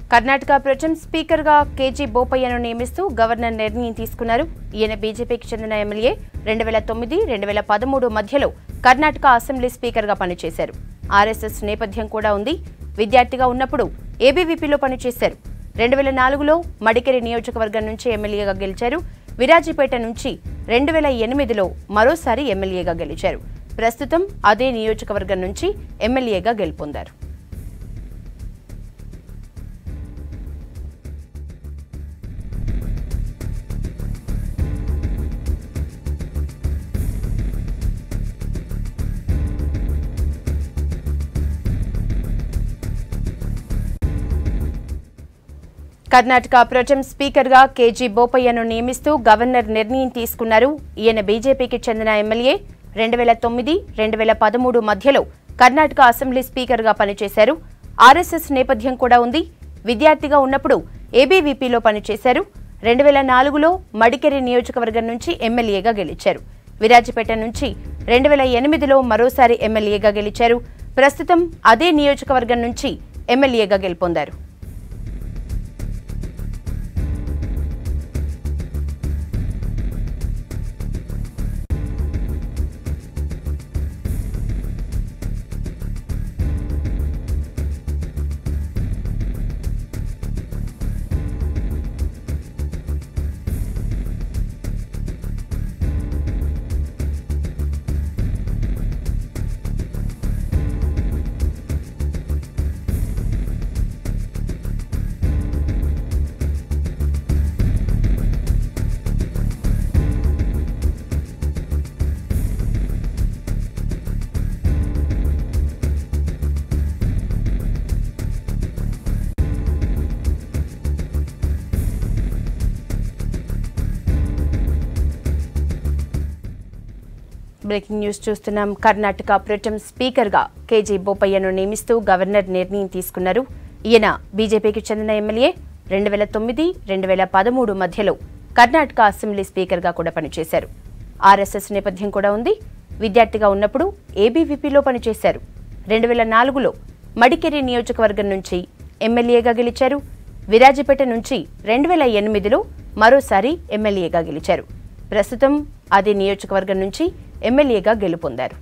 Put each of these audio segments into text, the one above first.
కర్ణాటక ప్రజం స్పీకర్గా కేజీ బోపయ్యను నియమిస్తూ గవర్నర్ నిర్ణయం తీసుకున్నారు ఈయన బీజేపీకి చెందిన ఎమ్మెల్యే రెండు వేల తొమ్మిది రెండు వేల పదమూడు మధ్యలో కర్ణాటక అసెంబ్లీ స్పీకర్గా పనిచేశారు ఆర్ఎస్ఎస్ నేపథ్యం కూడా ఉంది విద్యార్థిగా ఉన్నప్పుడు ఏబీవీపీలో పనిచేశారు రెండు వేల నాలుగులో మడికెరి నియోజకవర్గం నుంచి ఎమ్మెల్యేగా గెలిచారు విరాజీపేట నుంచి రెండు వేల ఎనిమిదిలో మరోసారి ఎమ్మెల్యేగా గెలిచారు ప్రస్తుతం అదే నియోజకవర్గం నుంచి ఎమ్మెల్యేగా గెలుపొందారు కర్ణాటక ప్రొటెం స్పీకర్గా కేజీ బోపయ్యను నియమిస్తూ గవర్నర్ నిర్ణయం తీసుకున్నారు ఈయన బీజేపీకి చెందిన ఎమ్మెల్యే రెండు వేల తొమ్మిది రెండు వేల పదమూడు మధ్యలో కర్ణాటక అసెంబ్లీ స్పీకర్గా పనిచేశారు ఆర్ఎస్ఎస్ నేపథ్యం కూడా ఉంది విద్యార్థిగా ఉన్నప్పుడు ఏబీవీపీలో పనిచేశారు రెండు వేల నాలుగులో మడికెరి నియోజకవర్గం నుంచి ఎమ్మెల్యేగా గెలిచారు విరాజపేట నుంచి రెండు వేల ఎనిమిదిలో మరోసారి ఎమ్మెల్యేగా గెలిచారు ప్రస్తుతం అదే నియోజకవర్గం నుంచి ఎమ్మెల్యేగా గెలుపొందారు బ్రేకింగ్ న్యూస్ చూస్తున్నాం కర్ణాటక ప్రొటెం స్పీకర్గా కేజీ బోపయ్యను నియమిస్తూ గవర్నర్ నిర్ణయం తీసుకున్నారు ఈయన బీజేపీకి చెందిన ఎమ్మెల్యే రెండు వేల తొమ్మిది రెండు వేల పదమూడు మధ్యలో కర్ణాటక అసెంబ్లీ స్పీకర్గా కూడా పనిచేశారు ఆర్ఎస్ఎస్ నేపథ్యం కూడా ఉంది విద్యార్థిగా ఉన్నప్పుడు ఏబీవీపీలో పనిచేశారు రెండు వేల నాలుగులో మడికెరి నియోజకవర్గం నుంచి ఎమ్మెల్యేగా గెలిచారు విరాజపేట నుంచి రెండు వేల ఎనిమిదిలో మరోసారి ఎమ్మెల్యేగా గెలిచారు ప్రస్తుతం అదే నియోజకవర్గం నుంచి ఎమ్మెల్యేగా గెలుపొందారు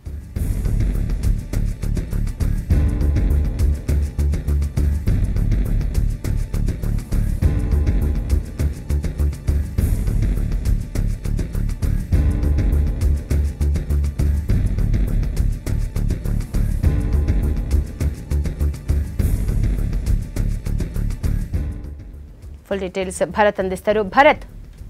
ఫుల్ డీటెయిల్స్ భరత్ అందిస్తారు భరత్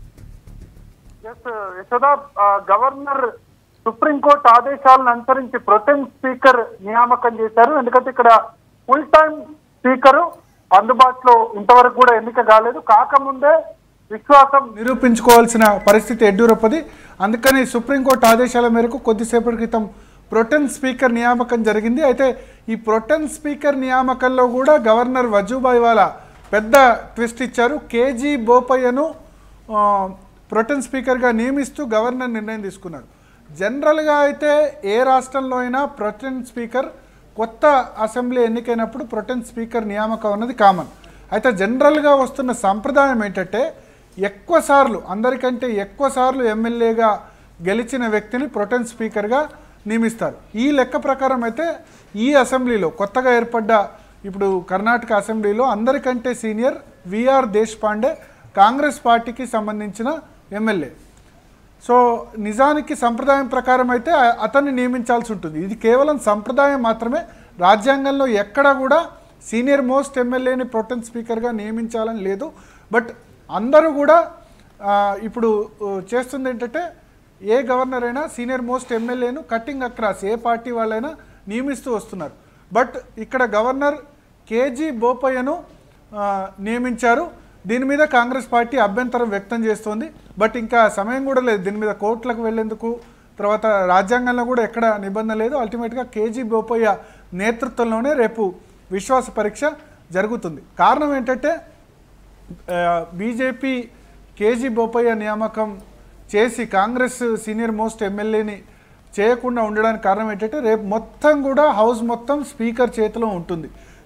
ఎస్ యశోదా ఆ, గవర్నర్ సుప్రీంకోర్టు ఆదేశాలను అనుసరించి ప్రొటెం స్పీకర్ నియామకం చేశారు ఎందుకంటే ఇక్కడ ఫుల్ టైం స్పీకర్ అందుబాటులో ఇంతవరకు కూడా ఎన్నిక కాలేదు కాకముందే విశ్వాసం నిరూపించుకోవాల్సిన పరిస్థితి యడ్యూరప్పది అందుకని సుప్రీంకోర్టు ఆదేశాల మేరకు కొద్దిసేపటి క్రితం ప్రొటెన్ స్పీకర్ నియామకం జరిగింది అయితే ఈ ప్రొటెన్ స్పీకర్ నియామకంలో కూడా గవర్నర్ వజూభాయ్ వాలా పెద్ద ట్విస్ట్ ఇచ్చారు కేజీ బోపయ్యను ఆ, ప్రొటెన్ స్పీకర్గా నియమిస్తూ గవర్నర్ నిర్ణయం తీసుకున్నారు జనరల్గా అయితే ఏ రాష్ట్రంలో అయినా ప్రొటెన్ స్పీకర్ కొత్త అసెంబ్లీ ఎన్నికైనప్పుడు ప్రొటెన్ స్పీకర్ నియామకం అన్నది కామన్ అయితే జనరల్గా వస్తున్న సంప్రదాయం ఏంటంటే ఎక్కువ సార్లు అందరికంటే ఎక్కువ సార్లు ఎమ్మెల్యేగా గెలిచిన వ్యక్తిని ప్రొటెన్ స్పీకర్గా నియమిస్తారు ఈ లెక్క ప్రకారం అయితే ఈ అసెంబ్లీలో కొత్తగా ఏర్పడ్డ ఇప్పుడు కర్ణాటక అసెంబ్లీలో అందరికంటే సీనియర్ విఆర్ దేశపాండే కాంగ్రెస్ పార్టీకి సంబంధించిన ఎమ్మెల్యే సో నిజానికి సంప్రదాయం ప్రకారం అయితే ఆ- అతన్ని నియమించాల్సి ఉంటుంది ఇది కేవలం సంప్రదాయం మాత్రమే రాజ్యాంగంలో ఎక్కడా కూడా సీనియర్ మోస్ట్ ఎమ్మెల్యేని ప్రొటెన్ స్పీకర్గా నియమించాలని లేదు బట్ అందరూ కూడా ఆ, ఇప్పుడు ఆ, చేస్తుంది ఏంటంటే ఏ గవర్నర్ అయినా సీనియర్ మోస్ట్ ఎమ్మెల్యేను కట్టింగ్ అక్రాస్ ఏ పార్టీ వాళ్ళైనా నియమిస్తూ వస్తున్నారు బట్ ఇక్కడ గవర్నర్ కేజీ బోపయ్యను ఆ, నియమించారు దీని మీద కాంగ్రెస్ పార్టీ అభ్యంతరం వ్యక్తం చేస్తోంది బట్ ఇంకా సమయం కూడా లేదు దీని మీద కోర్టులకు వెళ్లేందుకు తర్వాత రాజ్యాంగంలో కూడా ఎక్కడ నిబంధన లేదు అల్టిమేట్గా కేజీ బోపయ్య నేతృత్వంలోనే రేపు విశ్వాస పరీక్ష జరుగుతుంది కారణం ఏంటంటే బీజేపీ కేజీ బోపయ్య నియామకం చేసి కాంగ్రెస్ సీనియర్ మోస్ట్ ఎమ్మెల్యేని చేయకుండా ఉండడానికి కారణం ఏంటంటే రేపు మొత్తం కూడా హౌస్ మొత్తం స్పీకర్ చేతిలో ఉంటుంది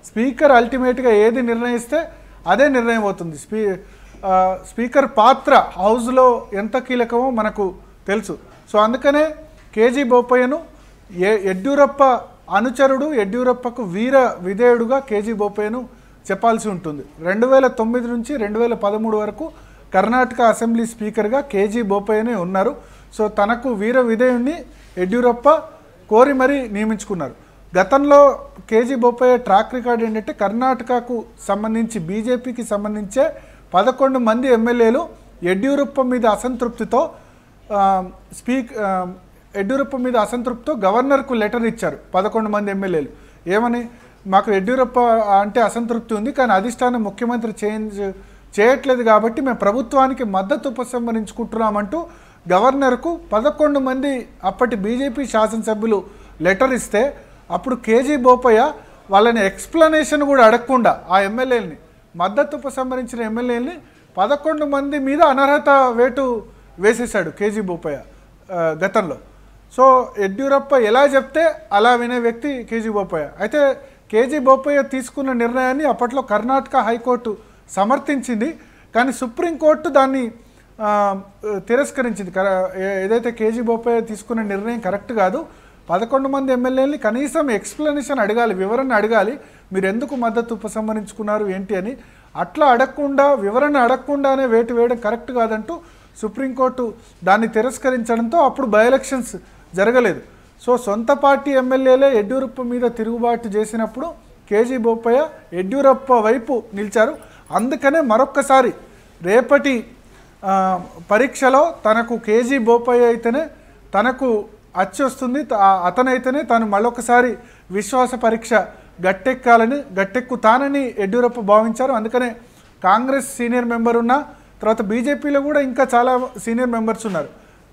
స్పీకర్ అల్టిమేట్గా ఏది నిర్ణయిస్తే అదే నిర్ణయం అవుతుంది స్పీ ఆ, స్పీకర్ పాత్ర హౌస్లో ఎంత కీలకమో మనకు తెలుసు సో అందుకనే కేజీ బోపయ్యను ఏ యడ్యూరప్ప అనుచరుడు యడ్యూరప్పకు వీర విధేయుడుగా కేజీ బోపయ్యను చెప్పాల్సి ఉంటుంది రెండు వేల తొమ్మిది నుంచి రెండు వేల పదమూడు వరకు కర్ణాటక అసెంబ్లీ స్పీకర్గా కేజీ బోపయ్యనే ఉన్నారు సో తనకు వీర విధేయుణ్ణి యడ్యూరప్ప కోరి మరీ నియమించుకున్నారు గతంలో కేజీ బొప్పయ్య ట్రాక్ రికార్డ్ ఏంటంటే కర్ణాటకకు సంబంధించి బీజేపీకి సంబంధించే పదకొండు మంది ఎమ్మెల్యేలు యడ్యూరప్ప మీద అసంతృప్తితో ఆ, స్పీక్ ఆ, యడ్యూరప్ప మీద అసంతృప్తితో గవర్నర్కు లెటర్ ఇచ్చారు పదకొండు మంది ఎమ్మెల్యేలు ఏమని మాకు యడ్యూరప్ప అంటే అసంతృప్తి ఉంది కానీ అధిష్టానం ముఖ్యమంత్రి చేంజ్ చేయట్లేదు కాబట్టి మేము ప్రభుత్వానికి మద్దతు ఉపసంహరించుకుంటున్నామంటూ గవర్నర్కు పదకొండు మంది అప్పటి బీజేపీ శాసనసభ్యులు లెటర్ ఇస్తే అప్పుడు కేజీ బోపయ్య వాళ్ళని ఎక్స్ప్లెనేషన్ కూడా అడగకుండా ఆ ఎమ్మెల్యేలని మద్దతు ఉపసంహరించిన ఎమ్మెల్యేలని పదకొండు మంది మీద అనర్హత వేటు వేసేశాడు కేజీ బోపయ్య ఆ, గతంలో సో యడ్యూరప్ప ఎలా చెప్తే అలా వినే వ్యక్తి కేజీ బోపయ్య అయితే కేజీ బోపయ్య తీసుకున్న నిర్ణయాన్ని అప్పట్లో కర్ణాటక హైకోర్టు సమర్థించింది కానీ సుప్రీంకోర్టు దాన్ని ఆ, తిరస్కరించింది కర- ఏ- ఏదైతే కేజీ బోపయ్య తీసుకున్న నిర్ణయం కరెక్ట్ కాదు పదకొండు మంది ఎమ్మెల్యేలని కనీసం ఎక్స్ప్లెనేషన్ అడగాలి వివరణ అడగాలి మీరు ఎందుకు మద్దతు ఉపసంహరించుకున్నారు ఏంటి అని అట్లా అడగకుండా వివరణ అడగకుండానే వేటు వేయడం కరెక్ట్ కాదంటూ సుప్రీంకోర్టు దాన్ని తిరస్కరించడంతో అప్పుడు బై ఎలక్షన్స్ జరగలేదు సో సొంత పార్టీ ఎమ్మెల్యేలే యడ్యూరప్ప మీద తిరుగుబాటు చేసినప్పుడు కేజీ బొప్పయ్య యడ్యూరప్ప వైపు నిలిచారు అందుకనే మరొక్కసారి రేపటి ఆ, పరీక్షలో తనకు కేజీ బోపయ్య అయితేనే తనకు అచ్చి వస్తుంది త- ఆ- అతనైతేనే తాను మళ్ళొకసారి విశ్వాస పరీక్ష గట్టెక్కాలని గట్టెక్కుతానని యడ్యూరప్ప భావించారు అందుకనే కాంగ్రెస్ సీనియర్ మెంబర్ ఉన్న తర్వాత బీజేపీలో కూడా ఇంకా చాలా సీనియర్ మెంబర్స్ ఉన్నారు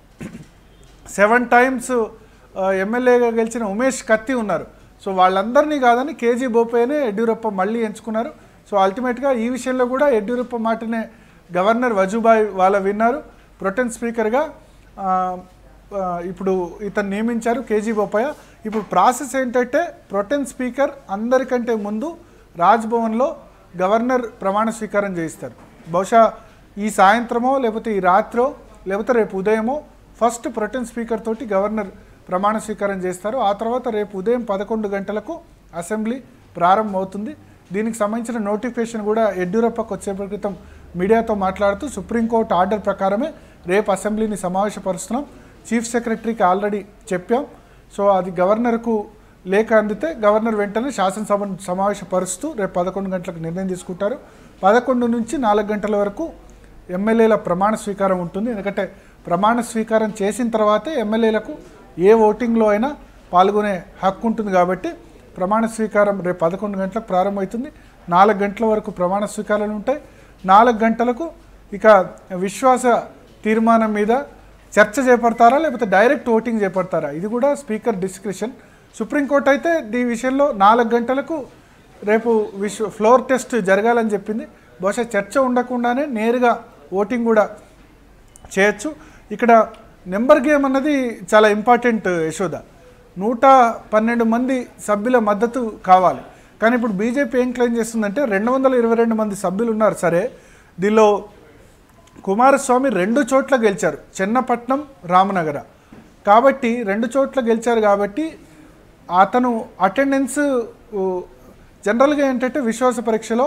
సెవెన్ టైమ్స్ ఎమ్మెల్యేగా గెలిచిన ఉమేష్ కత్తి ఉన్నారు సో వాళ్ళందరినీ కాదని కేజీ బోపయ్యనే యడ్యూరప్ప మళ్ళీ ఎంచుకున్నారు సో అల్టిమేట్గా ఈ విషయంలో కూడా యడ్యూరప్ప మాటనే గవర్నర్ వజుభాయ్ వాళ్ళ విన్నారు ప్రొటెన్ స్పీకర్గా ఆ, ఆ, ఇప్పుడు ఇతను నియమించారు కేజీ బొప్పయ్య ఇప్పుడు ప్రాసెస్ ఏంటంటే ప్రొటెన్ స్పీకర్ అందరికంటే ముందు రాజ్భవన్లో గవర్నర్ ప్రమాణ స్వీకారం చేయిస్తారు బహుశా ఈ సాయంత్రమో లేకపోతే ఈ రాత్రో లేకపోతే రేపు ఉదయమో ఫస్ట్ ప్రొటెన్ స్పీకర్ తోటి గవర్నర్ ప్రమాణ స్వీకారం చేస్తారు ఆ తర్వాత రేపు ఉదయం పదకొండు గంటలకు అసెంబ్లీ ప్రారంభమవుతుంది దీనికి సంబంధించిన నోటిఫికేషన్ కూడా యడ్యూరప్పకు వచ్చేపటి క్రితం మీడియాతో మాట్లాడుతూ సుప్రీంకోర్టు ఆర్డర్ ప్రకారమే రేపు అసెంబ్లీని సమావేశపరుస్తున్నాం చీఫ్ సెక్రటరీకి ఆల్రెడీ చెప్పాం సో అది గవర్నర్కు లేఖ అందితే గవర్నర్ వెంటనే శాసనసభను సమావేశపరుస్తూ రేపు పదకొండు గంటలకు నిర్ణయం తీసుకుంటారు పదకొండు నుంచి నాలుగు గంటల వరకు ఎమ్మెల్యేల ప్రమాణ స్వీకారం ఉంటుంది ఎందుకంటే ప్రమాణ స్వీకారం చేసిన తర్వాతే ఎమ్మెల్యేలకు ఏ ఓటింగ్లో అయినా పాల్గొనే హక్కు ఉంటుంది కాబట్టి ప్రమాణ స్వీకారం రేపు పదకొండు గంటలకు ప్రారంభమవుతుంది నాలుగు గంటల వరకు ప్రమాణ స్వీకారాలు ఉంటాయి నాలుగు గంటలకు ఇక విశ్వాస తీర్మానం మీద చర్చ చేపడతారా లేకపోతే డైరెక్ట్ ఓటింగ్ చేపడతారా ఇది కూడా స్పీకర్ డిస్క్రిషన్ సుప్రీంకోర్టు అయితే ఈ విషయంలో నాలుగు గంటలకు రేపు విశ్వ ఫ్లోర్ టెస్ట్ జరగాలని చెప్పింది బహుశా చర్చ ఉండకుండానే నేరుగా ఓటింగ్ కూడా చేయొచ్చు ఇక్కడ నెంబర్ గేమ్ అన్నది చాలా ఇంపార్టెంట్ యశోద నూట పన్నెండు మంది సభ్యుల మద్దతు కావాలి కానీ ఇప్పుడు బీజేపీ ఏం క్లెయిమ్ చేస్తుందంటే రెండు వందల ఇరవై రెండు మంది సభ్యులు ఉన్నారు సరే దీనిలో కుమారస్వామి రెండు చోట్ల గెలిచారు చెన్నపట్నం రామనగర కాబట్టి రెండు చోట్ల గెలిచారు కాబట్టి అతను అటెండెన్స్ ఊ, జనరల్గా ఏంటంటే విశ్వాస పరీక్షలో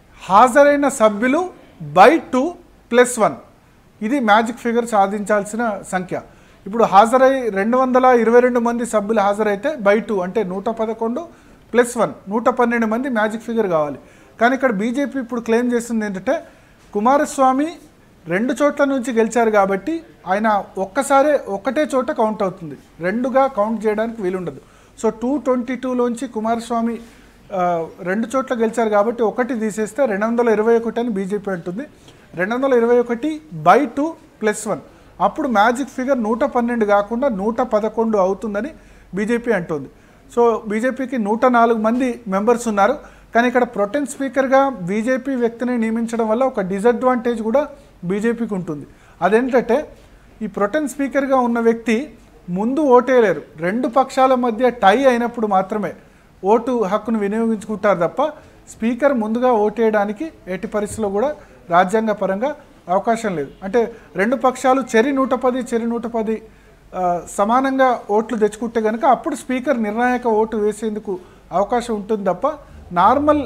హాజరైన సభ్యులు బై టూ ప్లస్ వన్ ఇది మ్యాజిక్ ఫిగర్ సాధించాల్సిన సంఖ్య ఇప్పుడు హాజరై రెండు వందల ఇరవై రెండు మంది సభ్యులు హాజరైతే బై టూ అంటే నూట పదకొండు ప్లస్ వన్ నూట పన్నెండు మంది మ్యాజిక్ ఫిగర్ కావాలి కానీ ఇక్కడ బీజేపీ ఇప్పుడు క్లెయిమ్ చేస్తుంది ఏంటంటే కుమారస్వామి రెండు చోట్ల నుంచి గెలిచారు కాబట్టి ఆయన ఒక్కసారే ఒక్కటే చోట కౌంట్ అవుతుంది రెండుగా కౌంట్ చేయడానికి వీలుండదు సో టూ ట్వంటీ టూలోంచి కుమారస్వామి ఆ, రెండు చోట్ల గెలిచారు కాబట్టి ఒకటి తీసేస్తే రెండు వందల ఇరవై ఒకటి అని బీజేపీ అంటుంది రెండు వందల ఇరవై ఒకటి బై టూ ప్లస్ వన్ అప్పుడు మ్యాజిక్ ఫిగర్ నూట పన్నెండు కాకుండా నూట పదకొండు అవుతుందని బీజేపీ అంటుంది సో బీజేపీకి నూట నాలుగు మంది మెంబర్స్ ఉన్నారు కానీ ఇక్కడ ప్రొటెన్ స్పీకర్గా బీజేపీ వ్యక్తిని నియమించడం వల్ల ఒక డిసడ్వాంటేజ్ కూడా బీజేపీకి ఉంటుంది అదేంటంటే ఈ ప్రొటెన్ స్పీకర్గా ఉన్న వ్యక్తి ముందు ఓటేయలేరు రెండు పక్షాల మధ్య టై అయినప్పుడు మాత్రమే ఓటు హక్కును వినియోగించుకుంటారు తప్ప స్పీకర్ ముందుగా ఓటేయడానికి ఎట్టి పరిస్థితుల్లో కూడా రాజ్యాంగ పరంగా అవకాశం లేదు అంటే రెండు పక్షాలు చెరి నూట పది చెరి నూట పది ఆ, సమానంగా ఓట్లు తెచ్చుకుంటే కనుక అప్పుడు స్పీకర్ నిర్ణాయక ఓటు వేసేందుకు అవకాశం ఉంటుంది తప్ప నార్మల్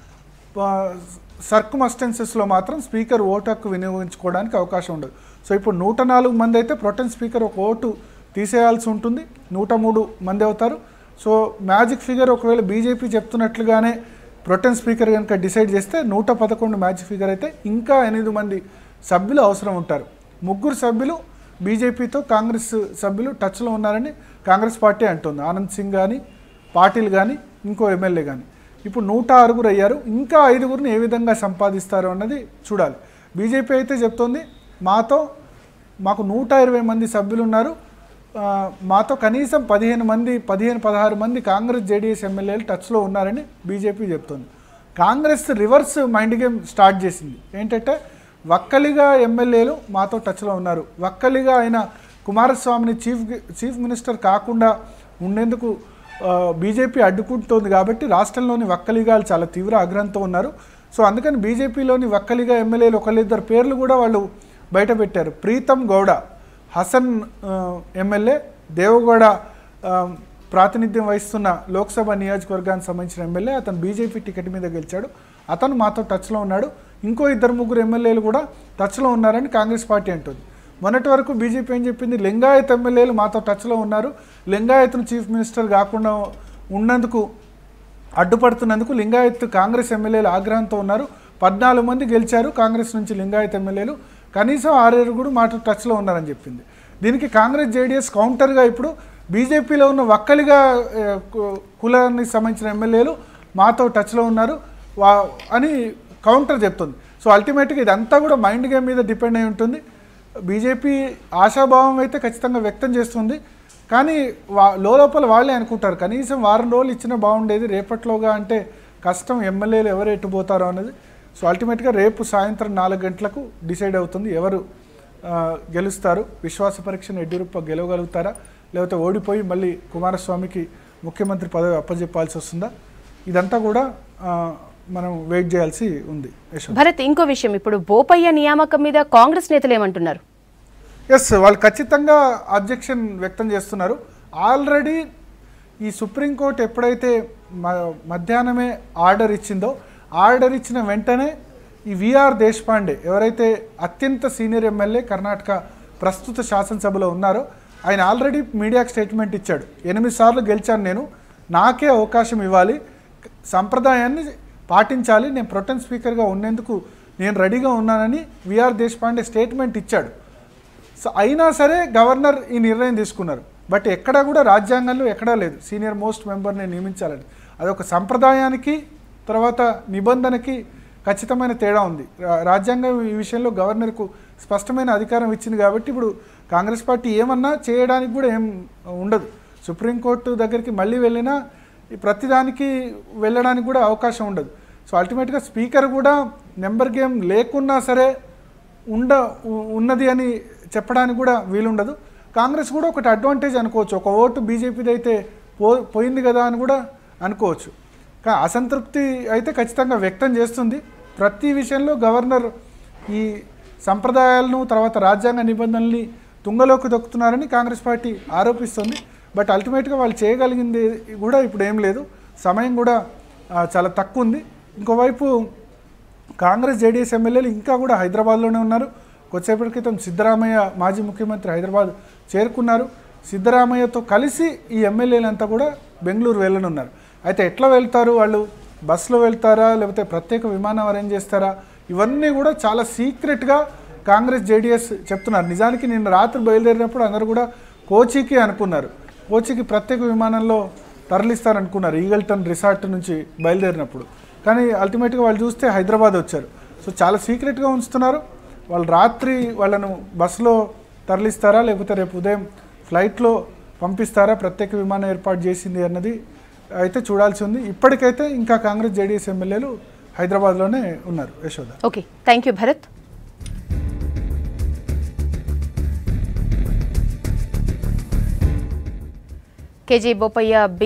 సర్కుమస్టెన్సెస్లో మాత్రం స్పీకర్ ఓటు హక్కు వినియోగించుకోవడానికి అవకాశం ఉండదు సో ఇప్పుడు నూట నాలుగు మంది అయితే ప్రొటెన్ స్పీకర్ ఒక ఓటు తీసేయాల్సి ఉంటుంది నూట మూడు మంది అవుతారు సో మ్యాజిక్ ఫిగర్ ఒకవేళ బీజేపీ చెప్తున్నట్లుగానే ప్రొటెన్ స్పీకర్ కనుక డిసైడ్ చేస్తే నూట పదకొండు మ్యాజిక్ ఫిగర్ అయితే ఇంకా ఎనిమిది మంది సభ్యులు అవసరం ఉంటారు ముగ్గురు సభ్యులు బీజేపీతో కాంగ్రెస్ సభ్యులు టచ్లో ఉన్నారని కాంగ్రెస్ పార్టీ అంటుంది ఆనంద్ సింగ్ కానీ పాటిల్ కానీ ఇంకో ఎమ్మెల్యే కానీ ఇప్పుడు నూట ఆరుగురు అయ్యారు ఇంకా ఐదుగురిని ఏ విధంగా సంపాదిస్తారు అన్నది చూడాలి బీజేపీ అయితే చెప్తోంది మాతో మాకు నూట ఇరవై మంది సభ్యులు ఉన్నారు ఆ, మాతో కనీసం పదిహేను మంది పదిహేను పదహారు మంది కాంగ్రెస్ జేడీఎస్ ఎమ్మెల్యేలు టచ్లో ఉన్నారని బీజేపీ చెప్తోంది Congress reverse mind game start చేసింది ఏంటంటే వక్కలిగా ఎమ్మెల్యేలు మాతో టచ్లో ఉన్నారు వక్కలిగా ఆయన కుమారస్వామిని చీఫ్ చీఫ్ మినిస్టర్ కాకుండా ఉండేందుకు ఆ, బీజేపీ అడ్డుకుంటోంది కాబట్టి రాష్ట్రంలోని వక్కలిగాలు చాలా తీవ్ర ఆగ్రహంతో ఉన్నారు సో అందుకని బీజేపీలోని వక్కలిగా ఎమ్మెల్యేలు ఒకళ్ళిద్దరు పేర్లు కూడా వాళ్ళు బయట పెట్టారు ప్రీతం గౌడ హసన్ ఆ, ఎమ్మెల్యే దేవగౌడ ఆ, ప్రాతినిధ్యం వహిస్తున్న లోక్సభ నియోజకవర్గానికి సంబంధించిన ఎమ్మెల్యే అతను బీజేపీ టికెట్ మీద గెలిచాడు అతను మాతో టచ్లో ఉన్నాడు ఇంకో ఇద్దరు ముగ్గురు ఎమ్మెల్యేలు కూడా టచ్లో ఉన్నారని కాంగ్రెస్ పార్టీ అంటుంది మొన్నటి వరకు బీజేపీ ఏం చెప్పింది లింగాయత్ ఎమ్మెల్యేలు మాతో టచ్లో ఉన్నారు లింగాయత్ను చీఫ్ మినిస్టర్ కాకుండా ఉన్నందుకు అడ్డుపడుతున్నందుకు లింగాయత్ కాంగ్రెస్ ఎమ్మెల్యేలు ఆగ్రహంతో ఉన్నారు పద్నాలుగు మంది గెలిచారు కాంగ్రెస్ నుంచి లింగాయత్ ఎమ్మెల్యేలు కనీసం ఆరేరుగురు మాట టచ్లో ఉన్నారని చెప్పింది దీనికి కాంగ్రెస్ జేడీఎస్ కౌంటర్గా ఇప్పుడు బీజేపీలో ఉన్న వక్కలిగా ఏ, కు- కులానికి సంబంధించిన ఎమ్మెల్యేలు మాతో టచ్లో ఉన్నారు వా అని కౌంటర్ చెప్తుంది సో అల్టిమేట్గా ఇదంతా కూడా మైండ్ గేమ్ మీద డిపెండ్ అయి ఉంటుంది బీజేపీ ఆశాభావం అయితే ఖచ్చితంగా వ్యక్తం చేస్తుంది కానీ వా లోపల వాళ్ళే అనుకుంటారు కనీసం వారం రోజులు ఇచ్చినా బాగుండేది రేపట్లోగా అంటే కష్టం ఎమ్మెల్యేలు ఎవరు ఎట్టుపోతారో అన్నది సో అల్టిమేట్గా రేపు సాయంత్రం నాలుగు గంటలకు డిసైడ్ అవుతుంది ఎవరు ఆ, గెలుస్తారు విశ్వాస పరీక్షను యడ్యూరప్ప గెలవగలుగుతారా లేకపోతే ఓడిపోయి మళ్ళీ కుమారస్వామికి ముఖ్యమంత్రి పదవి అప్పజెప్పాల్సి వస్తుందా ఇదంతా కూడా ఆ, మనం వెయిట్ చేయాల్సి ఉంది యశోద భరత్ ఇంకో విషయం ఇప్పుడు బోపయ్య నియామకం మీద కాంగ్రెస్ నేతలు ఏమంటున్నారు ఎస్ వాళ్ళు ఖచ్చితంగా అబ్జెక్షన్ వ్యక్తం చేస్తున్నారు ఆల్రెడీ ఈ సుప్రీంకోర్టు ఎప్పుడైతే మ- మధ్యాహ్నమే ఆర్డర్ ఇచ్చిందో ఆర్డర్ ఇచ్చిన వెంటనే ఈ విఆర్ దేశపాండే ఎవరైతే అత్యంత సీనియర్ ఎమ్మెల్యే కర్ణాటక ప్రస్తుత శాసనసభలో ఉన్నారో ఆయన ఆల్రెడీ మీడియాకి స్టేట్మెంట్ ఇచ్చాడు ఎనిమిది సార్లు గెలిచాను నేను నాకే అవకాశం ఇవ్వాలి సంప్రదాయాన్ని పాటించాలి నేను ప్రొటెన్ స్పీకర్గా ఉండేందుకు నేను రెడీగా ఉన్నానని విఆర్ దేశపాండే స్టేట్మెంట్ ఇచ్చాడు సో అయినా సరే గవర్నర్ ఈ నిర్ణయం తీసుకున్నారు బట్ ఎక్కడా కూడా రాజ్యాంగంలో ఎక్కడా లేదు సీనియర్ మోస్ట్ మెంబర్ని నియమించాలని అదొక సంప్రదాయానికి తర్వాత నిబంధనకి ఖచ్చితమైన తేడా ఉంది రా- రాజ్యాంగం ఈ విషయంలో గవర్నర్కు స్పష్టమైన అధికారం ఇచ్చింది కాబట్టి ఇప్పుడు కాంగ్రెస్ పార్టీ ఏమన్నా చేయడానికి కూడా ఏం ఉండదు సుప్రీంకోర్టు దగ్గరికి మళ్ళీ వెళ్ళినా ఈ ప్రతిదానికి వెళ్ళడానికి కూడా అవకాశం ఉండదు సో అల్టిమేట్గా స్పీకర్ కూడా నెంబర్ గేమ్ లేకున్నా సరే ఉండ ఉ- ఉన్నది అని చెప్పడానికి కూడా వీలుండదు కాంగ్రెస్ కూడా ఒకటి అడ్వాంటేజ్ అనుకోవచ్చు ఒక ఓటు బీజేపీది అయితే పో పోయింది కదా అని కూడా అనుకోవచ్చు కా అసంతృప్తి అయితే ఖచ్చితంగా వ్యక్తం చేస్తుంది ప్రతి విషయంలో గవర్నర్ ఈ సంప్రదాయాలను తర్వాత రాజ్యాంగ నిబంధనల్ని తుంగలోకి దొక్కుతున్నారని కాంగ్రెస్ పార్టీ ఆరోపిస్తుంది బట్ అల్టిమేట్గా వాళ్ళు చేయగలిగింది కూడా ఇప్పుడు ఏం లేదు సమయం కూడా ఆ, చాలా తక్కువ ఉంది ఇంకోవైపు కాంగ్రెస్ జేడీఎస్ ఎమ్మెల్యేలు ఇంకా కూడా హైదరాబాద్లోనే ఉన్నారు కొద్దిసేపటి క్రితం సిద్ధరామయ్య మాజీ ముఖ్యమంత్రి హైదరాబాద్ చేరుకున్నారు సిద్ధరామయ్యతో కలిసి ఈ ఎమ్మెల్యేలంతా కూడా బెంగళూరు వెళ్ళనున్నారు అయితే ఎట్లా వెళ్తారు వాళ్ళు బస్సులో వెళ్తారా లేకపోతే ప్రత్యేక విమానం అరేంజ్ చేస్తారా ఇవన్నీ కూడా చాలా సీక్రెట్గా కాంగ్రెస్ జేడీఎస్ చెప్తున్నారు నిజానికి నిన్న రాత్రి బయలుదేరినప్పుడు అందరూ కూడా కోచికి అనుకున్నారు కోచికి ప్రత్యేక విమానంలో తరలిస్తారనుకున్నారు ఈగల్టన్ రిసార్ట్ నుంచి బయలుదేరినప్పుడు కానీ అల్టిమేట్గా వాళ్ళు చూస్తే హైదరాబాద్ వచ్చారు సో చాలా సీక్రెట్గా ఉంచుతున్నారు వాళ్ళు రాత్రి వాళ్ళను బస్సులో తరలిస్తారా లేకపోతే రేపు ఉదయం ఫ్లైట్లో పంపిస్తారా ప్రత్యేక విమానం ఏర్పాటు చేసింది అన్నది అయితే చూడాల్సి ఉంది ఇప్పటికైతే ఇంకా కాంగ్రెస్ జేడీఎస్ ఎమ్మెల్యేలు హైదరాబాద్లోనే ఉన్నారు Yashoda okay thank you Bharat KG Bopaiah B